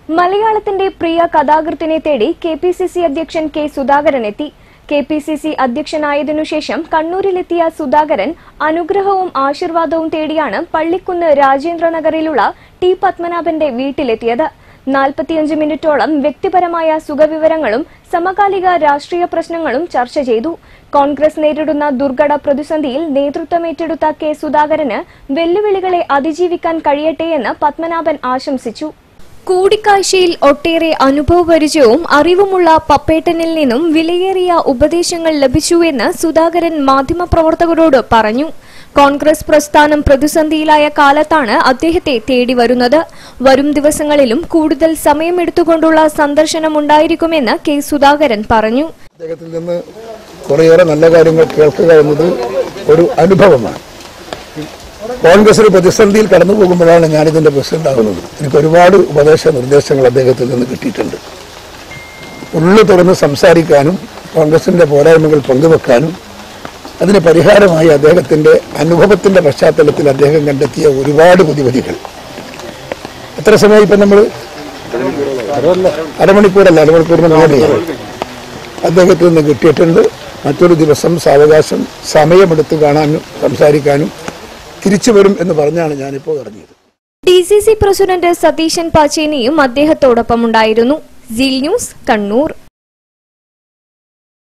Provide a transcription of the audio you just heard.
മലയാളത്തിന്റെ പ്രിയ കഥാകൃത്തിനെ തേടി കെ പി സി സി അധ്യക്ഷൻ കെ സുധാകരൻ എത്തി കെ പി സി സി അധ്യക്ഷനായതിനുശേഷം കണ്ണൂരിലെത്തിയ സുധാകരൻ അനുഗ്രഹവും ആശീർവാദവും തേടിയാണ് പള്ളിക്കുന്ന് രാജേന്ദ്രനഗറിലുള്ള ടി പത്മനാഭന്റെ വീട്ടിലെത്തിയത് നാൽപ്പത്തിയഞ്ച് മിനിറ്റോളം വ്യക്തിപരമായ സുഖവിവരങ്ങളും സമകാലിക രാഷ്ട്രീയ പ്രശ്നങ്ങളും ചർച്ച ചെയ്തു കോൺഗ്രസ് നേരിടുന്ന ദുർഘട പ്രതിസന്ധിയിൽ നേതൃത്വമേറ്റെടുത്ത കെ സുധാകരന് വെല്ലുവിളികളെ അതിജീവിക്കാൻ കഴിയട്ടെയെന്ന് പത്മനാഭൻ ആശംസിച്ചു കൂടിക്കാഴ്ചയിൽ ഒട്ടേറെ അനുഭവപരിചയവും അറിവുമുള്ള പപ്പേട്ടനിൽ നിന്നും വിലയേറിയ ഉപദേശങ്ങൾ ലഭിച്ചുവെന്ന് സുധാകരൻ മാധ്യമപ്രവർത്തകരോട് പറഞ്ഞു കോൺഗ്രസ് പ്രസ്ഥാനം പ്രതിസന്ധിയിലായ കാലത്താണ് അദ്ദേഹത്തെ തേടി വരുന്നത് വരും ദിവസങ്ങളിലും കൂടുതൽ സമയമെടുത്തുകൊണ്ടുള്ള സന്ദർശനമുണ്ടായിരിക്കുമെന്ന് കെ സുധാകരൻ പറഞ്ഞു അദ്ദേഹത്തിൽ നിന്ന് കുറേയേറെ നല്ല കാര്യങ്ങൾ കേൾക്കുക എന്നത് ഒരു അനുഭവമാണ് കോൺഗ്രസ് ഒരു പ്രതിസന്ധിയിൽ കടന്നു പോകുമ്പോഴാണ് ഞാനിതിന്റെ പ്രസിഡന്റ് ആകുന്നത് എനിക്ക് ഒരുപാട് ഉപദേശ നിർദ്ദേശങ്ങൾ അദ്ദേഹത്തിൽ നിന്ന് കിട്ടിയിട്ടുണ്ട് ഉള്ളു തുറന്ന് സംസാരിക്കാനും കോൺഗ്രസിന്റെ പോരായ്മകൾ പങ്കുവെക്കാനും അതിന് പരിഹാരമായി അദ്ദേഹത്തിന്റെ അനുഭവത്തിന്റെ പശ്ചാത്തലത്തിൽ അദ്ദേഹം കണ്ടെത്തിയ ഒരുപാട് പുതിവതികൾ എത്ര സമയം ഇപ്പം നമ്മൾ അരമണിക്കൂറല്ല അരമണിക്കൂറിന് മുകളിലാണ് അദ്ദേഹത്തിൽ നിന്ന് കിട്ടിയിട്ടുണ്ട് മറ്റൊരു ദിവസം സാവകാശം സമയമെടുത്ത് കാണാനും സംസാരിക്കാനും തിരിച്ചു വരും എന്ന് പറഞ്ഞാണ് ഞാനിപ്പോൾ അറിഞ്ഞത് D C C president Satheesan പാച്ചേനിയും അദ്ദേഹത്തോടൊപ്പമുണ്ടായിരുന്നു സീൽ ന്യൂസ് കണ്ണൂർ